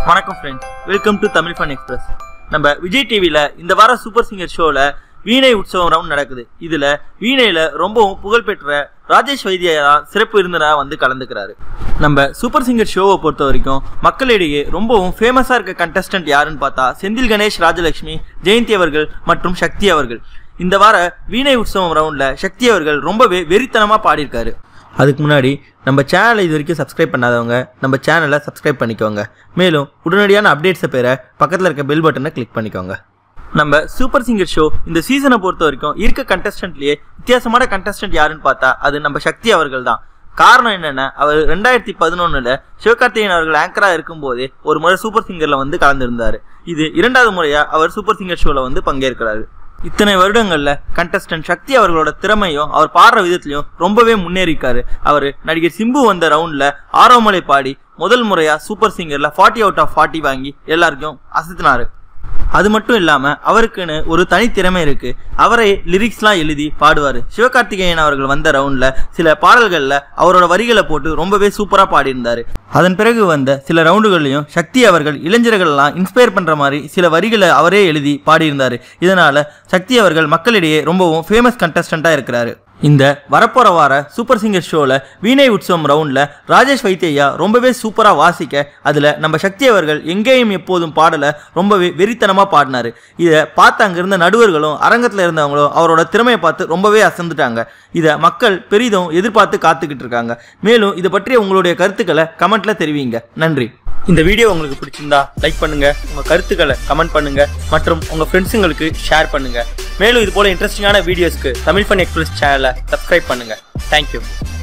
வணக்கம் friends welcome to Tamil fun express நம்ம விஜய் டிவியில் இந்த வார சூப்பர் சிங்கர் ஷோவில் வீணை உற்சவம் ரவுண்ட் நடக்குது இதில் வீணையில் ரொம்பவும் புகழ்பெற்ற ராஜேஷ் வைத்தியா தான் சிறப்பு விருந்தினராக வந்து கலந்துக்கிறாரு நம்ம சூப்பர் சிங்கர் ஷோவை பொறுத்த வரைக்கும் மக்களிடையே ரொம்பவும் ஃபேமஸாக இருக்க கண்டஸ்டன்ட் யாருன்னு பார்த்தா செந்தில் கணேஷ் ராஜலட்சுமி ஜெயந்தி அவர்கள் மற்றும் சக்தி அவர்கள் இந்த வார வீணை உற்சவம் ரவுண்டில் சக்தி அவர்கள் ரொம்பவே வெறித்தனமாக பாடியிருக்காரு அதுக்கு முன்னாடி நம்ம சேனலை இது வரைக்கும் சப்ஸ்கிரைப் பண்ணாதவங்க நம்ம சேனலை சப்ஸ்கிரைப் பண்ணிக்கோங்க மேலும் உடனடியான அப்டேட்ஸை பெற பக்கத்தில் இருக்க பெல் பட்டனை கிளிக் பண்ணிக்கோங்க நம்ம சூப்பர் சிங்கர் ஷோ இந்த சீசனை பொறுத்த வரைக்கும் இருக்க கண்டஸ்டன்ட்லேயே வித்தியாசமான கண்டஸ்டன்ட் யாருன்னு பார்த்தா அது நம்ம சக்தி அவர்கள் தான் காரணம் என்னன்னா அவர் ரெண்டாயிரத்தி பதினொன்னுல சிவகார்த்திகேயன் அவர்கள் ஆங்கரா இருக்கும்போதே ஒரு முறை சூப்பர் சிங்கர்ல வந்து கலந்துருந்தாரு இது இரண்டாவது முறையா அவர் சூப்பர் சிங்கர் ஷோல வந்து பங்கேற்கிறாரு இத்தனை வருடங்கள்ல கண்டஸ்டன்ட் சக்தி அவர்களோட திறமையும் அவர் பாடுற விதத்திலையும் ரொம்பவே முன்னேறிக்காரு அவர் நடிகர் சிம்பு வந்த ரவுண்ட்ல ஆரோமலை பாடி முதல் முறையா சூப்பர் சிங்கர்ல ஃபார்ட்டி அவுட் ஆஃப் ஃபார்ட்டி வாங்கி எல்லாருக்கும் அசத்தினாரு அது மட்டும் இல்லாம அவருக்குன்னு ஒரு தனித்திறமை இருக்கு அவரே லிரிக்ஸ்லாம் எழுதி பாடுவார் சிவகார்த்திகேயன் அவர்கள் வந்த ரவுண்ட்ல சில பாடல்கள்ல அவரோட வரிகளை போட்டு ரொம்பவே சூப்பரா பாடியிருந்தாரு அதன் பிறகு வந்த சில ரவுண்டுகள்லையும் சக்தி அவர்கள் இளைஞர்கள்லாம் இன்ஸ்பயர் பண்ற மாதிரி சில வரிகளை அவரே எழுதி பாடியிருந்தாரு இதனால சக்தி அவர்கள் மக்களிடையே ரொம்பவும் ஃபேமஸ் கண்டஸ்டண்டா இருக்கிறாரு இந்த வரப்போற வார சூப்பர் சிங்கர் ஷோல வீணை உற்சவம் ரவுண்ட்ல ராஜேஷ் வைத்தியா ரொம்பவே சூப்பரா வாசிக்க அதுல நம்ம சக்தி அவர்கள் எங்கேயும் எப்போதும் பாடல ரொம்பவே வெறித்தனமா பாடினாரு இதை பார்த்து அங்க இருந்த நடுவர்களும் அரங்கத்துல இருந்தவங்களும் அவரோட திறமையை பார்த்து ரொம்பவே அசந்துட்டாங்க இதை மக்கள் பெரிதும் எதிர்பார்த்து காத்துக்கிட்டு இருக்காங்க மேலும் இதை பற்றிய உங்களுடைய கருத்துக்களை கமெண்ட்ல தெரிவிங்க நன்றி இந்த வீடியோ உங்களுக்கு பிடிச்சிருந்தா லைக் பண்ணுங்க உங்க கருத்துக்களை கமெண்ட் பண்ணுங்க மற்றும் உங்க ஃப்ரெண்ட்ஸுங்களுக்கு ஷேர் பண்ணுங்க மேலும் இது போல இன்ட்ரெஸ்டிங்கான வீடியோஸ்க்கு தமிழ் ஃபன் எக்ஸ்பிரஸ் சேனலை சப்ஸ்கிரைப் பண்ணுங்க தேங்க்யூ